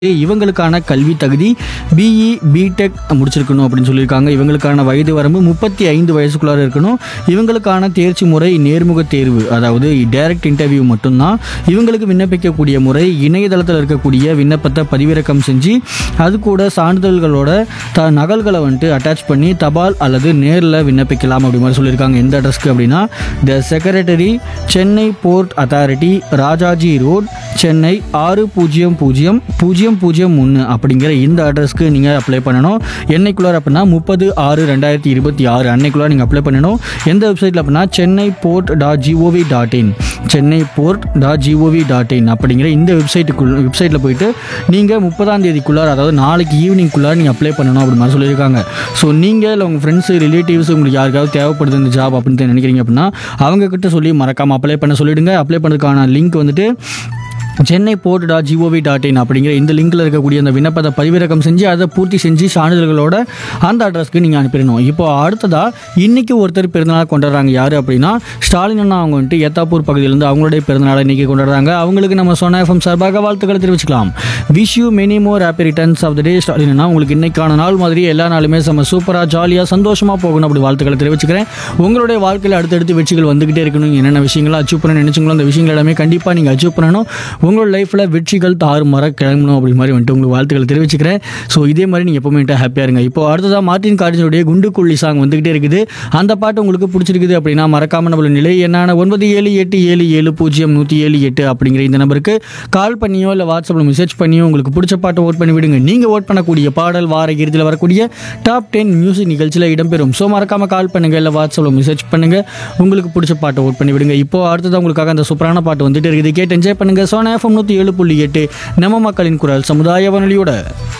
இவங்களுக்கான கல்வி தகுதி பிஇ பிடெக் முடிச்சிருக்கணும் அப்படின்னு சொல்லியிருக்காங்க இவங்களுக்கான வயது வரம்பு முப்பத்தி ஐந்து வயசுக்குள்ளார இருக்கணும் இவங்களுக்கான தேர்ச்சி முறை நேர்முக தேர்வு அதாவது டைரக்ட் இன்டர்வியூ மட்டும்தான் இவங்களுக்கு விண்ணப்பிக்கக்கூடிய முறை இணையதளத்தில் இருக்கக்கூடிய விண்ணப்பத்தை பதிவிறக்கம் செஞ்சு அது கூட சான்றிதழ்களோட த நகல்களை வந்துட்டு அட்டாச் பண்ணி தபால் அல்லது நேரில் விண்ணப்பிக்கலாம் அப்படி மாதிரி சொல்லியிருக்காங்க எந்த அட்ரஸ்க்கு அப்படின்னா the secretary Chennai port authority Rajaji road Chennai ஆறு பூஜ்ஜியம் பூஜ்ஜியம் பூஜ்ஜியம் பூஜ்ஜியம் ஒன்று அப்படிங்கிற இந்த அட்ரஸ்க்கு நீங்கள் அப்ளை பண்ணணும் என்னைக்குள்ளார் அப்படின்னா முப்பது ஆறு ரெண்டாயிரத்தி இருபத்தி ஆறு அன்னைக்குள்ளார நீங்கள் அப்ளை பண்ணணும் எந்த வெப்சைட்டில் அப்படின்னா Chennai port dot gov dot in Chennai port dot gov dot in அப்படிங்கிற இந்த வெப்சைட்டுக்குள்ள வெப்சைட்டில் போயிட்டு நீங்கள் முப்பதாம் தேதிக்குள்ளார அதாவது நாளைக்கு ஈவினிங்குள்ளார நீங்கள் அப்ளை பண்ணணும் அப்படி மாதிரி சொல்லியிருக்காங்க ஸோ நீங்கள் இல்லை உங்கள் ஃப்ரெண்ட்ஸு ரிலேட்டிவ்ஸ் உங்களுக்கு யாருக்காவது தேவைப்படுது இந்த ஜாப் அப்படின்னு நினைக்கிறீங்க அப்படின்னா அவங்க கிட்ட சொல்லி மறக்காமல் அப்ளை பண்ண சொல்லிடுங்க அப்ளை பண்ணதுக்கான லிங்க் வந்துட்டு Chennai port dot gov dot in அப்படிங்கிற இந்த லிங்க்கில் இருக்கக்கூடிய அந்த விண்ணப்பத்தை பதிவிறக்கம் செஞ்சு அதை பூர்த்தி செஞ்சு சான்றிதழ்களோட அந்த அட்ரஸ்க்கு நீங்கள் அனுப்பிடணும் இப்போ அடுத்ததாக இன்னைக்கு ஒருத்தர் பிறந்தநாள் கொண்டாடுறாங்க யார் அப்படின்னா ஸ்டாலின் அண்ணா அவங்க வந்துட்டு ஏத்தாப்பூர் பகுதியிலேருந்து அவங்களுடைய பிறந்தநாளை இன்னைக்கு கொண்டாடுறாங்க அவங்களுக்கு நம்ம சொன்ன எஃப்எம் சார்பாக வாழ்த்துக்களை தெரிவிச்சுக்கலாம் wish you many more happy returns of the day Stalin அண்ணா உங்களுக்கு இன்னைக்கான நாள் மாதிரி எல்லா நாளுமே செம்ம சூப்பராக ஜாலியாக சந்தோஷமாக போகணும் அப்படி வாழ்த்துக்களை தெரிவிச்சுக்கிறேன் உங்களுடைய வாழ்க்கையில் அடுத்தடுத்து வெற்றிகள் வந்துகிட்டே இருக்கணும் என்னென்ன விஷயங்களை அச்சீவ் பண்ண நினைச்சீங்களோ அந்த விஷயங்கள் எல்லாமே கண்டிப்பாக நீங்கள் அச்சீவ் பண்ணணும் உங்களோட லைஃப்பில் வெற்றிகள் தாறுமாற கிளம்பணும் அப்படி மாதிரி வந்துட்டு உங்களுக்கு வாழ்த்துக்களை தெரிவிச்சுக்கிறேன் ஸோ இதே மாதிரி நீங்கள் எப்பவுமே ஹாப்பியாக இருங்க இப்போ அடுத்ததாக மார்ட்டின் கார்ஜனுடைய குண்டுக்குள்ளி சாங் வந்துகிட்டே இருக்குது அந்த பாட்டு உங்களுக்கு பிடிச்சிருக்குது அப்படின்னா மறக்காம நம்மளோட நிலை என்னான ஒன்பது ஏழு எட்டு ஏழு ஏழு பூஜ்ஜியம் நூற்றி ஏழு எட்டு அப்படிங்கிற இந்த நம்பருக்கு கால் பண்ணியோ இல்லை வாட்ஸ்அப்பில் மெசேஜ் பண்ணியோ உங்களுக்கு பிடிச்ச பாட்டை ஓட் பண்ணி விடுங்க நீங்கள் ஓட் பண்ணக்கூடிய பாடல் வார இறுதியில் வரக்கூடிய டாப் டென் மியூசிக் நிகழ்ச்சியில் இடம்பெறும் ஸோ மறக்காம கால் பண்ணுங்க இல்லை வாட்ஸ்அப்பில் மெசேஜ் பண்ணுங்க உங்களுக்கு பிடிச்ச பாட்டை ஓட் பண்ணி விடுங்க இப்போ அடுத்தது உங்களுக்காக அந்த சூப்பரான பாட்டு வந்துட்டு இருக்குது கேட்டு என்ஜாய் பண்ணுங்க சோனா எஃப்எம் நூற்றி ஏழு புள்ளி எட்டு நம்ம மக்களின் குரல் சமுதாய வானொலியோட